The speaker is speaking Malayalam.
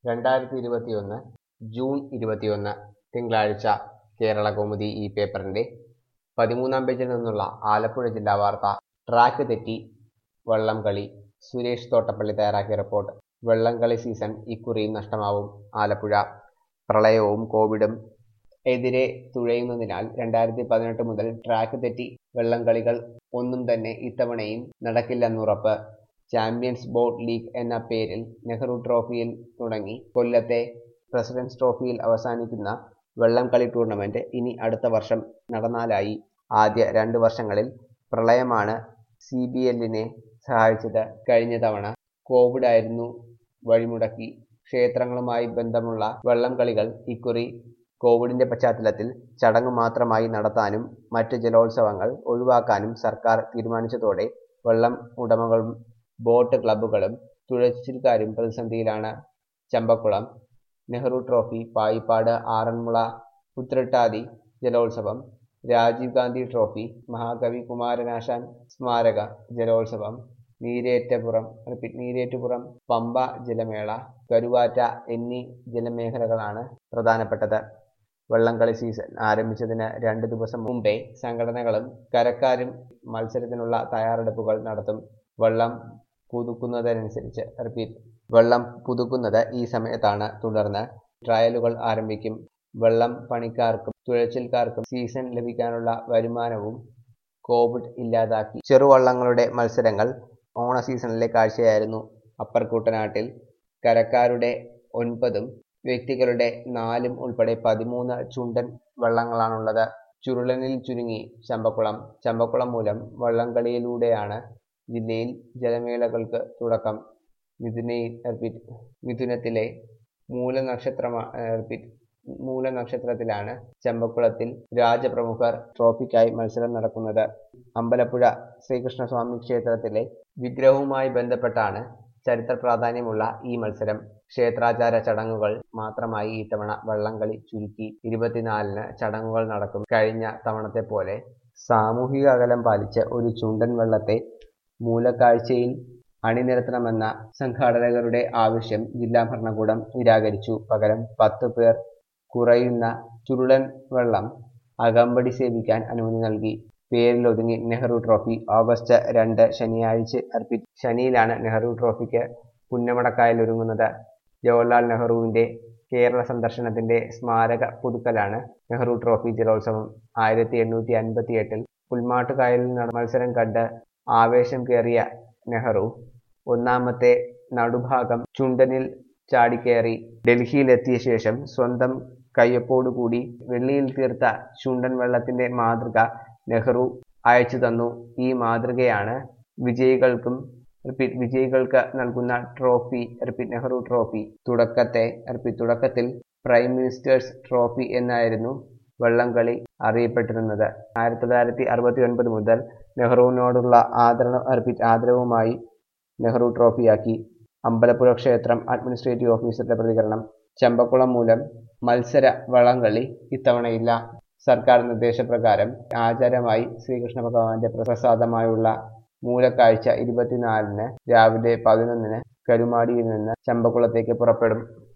രണ്ടായിരത്തി ഇരുപത്തിയൊന്ന് ജൂൺ ഇരുപത്തിയൊന്ന് തിങ്കളാഴ്ച കേരള കൗമുദി ഈ പേപ്പറിന്റെ പതിമൂന്നാം പേജിൽ നിന്നുള്ള ആലപ്പുഴ ജില്ലാ വാർത്ത ട്രാക്ക് തെറ്റി വള്ളംകളി സുരേഷ് തോട്ടപ്പള്ളി തയ്യാറാക്കിയ റിപ്പോർട്ട് വള്ളംകളി സീസൺ ഇക്കുറിയും നഷ്ടമാവും ആലപ്പുഴ പ്രളയവും കോവിഡും എതിരെ തുഴയുന്നതിനാൽ രണ്ടായിരത്തി പതിനെട്ട് മുതൽ ട്രാക്ക് തെറ്റി വള്ളംകളികൾ ഒന്നും തന്നെ ഇത്തവണയും നടക്കില്ലെന്നുറപ്പ് ചാമ്പ്യൻസ് ബോട്ട് ലീഗ് എന്ന പേരിൽ നെഹ്റു ട്രോഫിയിൽ തുടങ്ങി കൊല്ലത്തെ പ്രസിഡൻസ് ട്രോഫിയിൽ അവസാനിക്കുന്ന വള്ളംകളി ടൂർണമെന്റ് ഇനി അടുത്ത വർഷം നടന്നാലായി ആദ്യ രണ്ട് വർഷങ്ങളിൽ പ്രളയമാണ് സി ബി എല്ലിനെ സഹായിച്ചത് കഴിഞ്ഞ തവണ കോവിഡ് ആയിരുന്നു വഴിമുടക്കി ക്ഷേത്രങ്ങളുമായി ബന്ധമുള്ള വള്ളംകളികൾ ഇക്കുറി കോവിഡിന്റെ പശ്ചാത്തലത്തിൽ ചടങ്ങ് മാത്രമായി നടത്താനും മറ്റ് ജലോത്സവങ്ങൾ ഒഴിവാക്കാനും സർക്കാർ തീരുമാനിച്ചതോടെ വള്ളം ഉടമകളും ബോട്ട് ക്ലബ്ബുകളും തുഴച്ചിൽക്കാരും പ്രതിസന്ധിയിലാണ് ചമ്പക്കുളം നെഹ്റു ട്രോഫി പായിപ്പാട് ആറന്മുള ഉത്രട്ടാതി ജലോത്സവം രാജീവ് ഗാന്ധി ട്രോഫി മഹാകവി കുമാരനാശാൻ സ്മാരക ജലോത്സവം നീരേറ്റപുറം റിപ്പീറ്റ് നീരേറ്റുപുറം പമ്പ ജലമേള കരുവാറ്റ എന്നീ ജലമേഖലകളാണ് പ്രധാനപ്പെട്ടത് വള്ളംകളി സീസൺ ആരംഭിച്ചതിന് രണ്ട് ദിവസം മുമ്പേ സംഘടനകളും കരക്കാരും മത്സരത്തിനുള്ള തയ്യാറെടുപ്പുകൾ നടത്തും വള്ളം പുതുക്കുന്നതനുസരിച്ച് റിപ്പീറ്റ് വെള്ളം പുതുക്കുന്നത് ഈ സമയത്താണ് തുടർന്ന് ട്രയലുകൾ ആരംഭിക്കും വെള്ളം പണിക്കാർക്കും തുഴച്ചിൽക്കാർക്കും സീസൺ ലഭിക്കാനുള്ള വരുമാനവും കോവിഡ് ഇല്ലാതാക്കി ചെറുവള്ളങ്ങളുടെ മത്സരങ്ങൾ ഓണ സീസണിലെ കാഴ്ചയായിരുന്നു അപ്പർ കുട്ടനാട്ടിൽ കരക്കാരുടെ ഒൻപതും വ്യക്തികളുടെ നാലും ഉൾപ്പെടെ പതിമൂന്ന് ചുണ്ടൻ വള്ളങ്ങളാണുള്ളത് ചുരുളനിൽ ചുരുങ്ങി ചമ്പക്കുളം ചമ്പക്കുളം മൂലം വള്ളംകളിയിലൂടെയാണ് ജില്ലയിൽ ജലമേളകൾക്ക് തുടക്കം മിഥുനയിൽ റിപ്പീറ്റ് മിഥുനത്തിലെ മൂലനക്ഷത്രമാ റിപ്പീറ്റ് മൂലനക്ഷത്രത്തിലാണ് ചമ്പക്കുളത്തിൽ രാജപ്രമുഖർ ട്രോഫിക്കായി മത്സരം നടക്കുന്നത് അമ്പലപ്പുഴ ശ്രീകൃഷ്ണസ്വാമി ക്ഷേത്രത്തിലെ വിഗ്രഹവുമായി ബന്ധപ്പെട്ടാണ് ചരിത്ര പ്രാധാന്യമുള്ള ഈ മത്സരം ക്ഷേത്രാചാര ചടങ്ങുകൾ മാത്രമായി ഇത്തവണ വള്ളംകളി ചുരുക്കി ഇരുപത്തിനാലിന് ചടങ്ങുകൾ നടക്കും കഴിഞ്ഞ തവണത്തെ പോലെ സാമൂഹിക അകലം പാലിച്ച് ഒരു ചുണ്ടൻ വെള്ളത്തെ മൂലക്കാഴ്ചയിൽ അണിനിരത്തണമെന്ന സംഘാടകരുടെ ആവശ്യം ജില്ലാ ഭരണകൂടം നിരാകരിച്ചു പകരം പത്ത് പേർ കുറയുന്ന ചുരുളൻ വെള്ളം അകമ്പടി സേവിക്കാൻ അനുമതി നൽകി പേരിലൊതുങ്ങി നെഹ്റു ട്രോഫി ഓഗസ്റ്റ് രണ്ട് ശനിയാഴ്ച അർപ്പിച്ച് ശനിയിലാണ് നെഹ്റു ട്രോഫിക്ക് പുന്നമടക്കായൽ ഒരുങ്ങുന്നത് ജവഹർലാൽ നെഹ്റുവിന്റെ കേരള സന്ദർശനത്തിന്റെ സ്മാരക പുതുക്കലാണ് നെഹ്റു ട്രോഫി ജലോത്സവം ആയിരത്തി എണ്ണൂറ്റി അൻപത്തി എട്ടിൽ പുൽമാട്ടുകായലിൽ നടന്ന മത്സരം കണ്ട് ആവേശം കയറിയ നെഹ്റു ഒന്നാമത്തെ നടുഭാഗം ചുണ്ടനിൽ ചാടിക്കയറി ഡൽഹിയിലെത്തിയ ശേഷം സ്വന്തം കയ്യൊപ്പോടുകൂടി വെള്ളിയിൽ തീർത്ത ചുണ്ടൻ വെള്ളത്തിന്റെ മാതൃക നെഹ്റു അയച്ചു തന്നു ഈ മാതൃകയാണ് വിജയികൾക്കും റിപ്പീറ്റ് വിജയികൾക്ക് നൽകുന്ന ട്രോഫി റിപ്പീറ്റ് നെഹ്റു ട്രോഫി തുടക്കത്തെ റിപ്പീറ്റ് തുടക്കത്തിൽ പ്രൈം മിനിസ്റ്റേഴ്സ് ട്രോഫി എന്നായിരുന്നു വള്ളംകളി അറിയപ്പെട്ടിരുന്നത് ആയിരത്തി തൊള്ളായിരത്തി അറുപത്തി ഒൻപത് മുതൽ നെഹ്റുവിനോടുള്ള ആദരണ റിപ്പീറ്റ് ആദരവുമായി നെഹ്റു ട്രോഫിയാക്കി അമ്പലപ്പുഴ ക്ഷേത്രം അഡ്മിനിസ്ട്രേറ്റീവ് ഓഫീസറുടെ പ്രതികരണം ചമ്പക്കുളം മൂലം മത്സര വള്ളംകളി ഇത്തവണയില്ല സർക്കാർ നിർദ്ദേശപ്രകാരം ആചാരമായി ശ്രീകൃഷ്ണ ഭഗവാന്റെ പ്രസാദമായുള്ള മൂലക്കാഴ്ച ഇരുപത്തിനാലിന് രാവിലെ പതിനൊന്നിന് കരുമാടിയിൽ നിന്ന് ചമ്പക്കുളത്തേക്ക് പുറപ്പെടും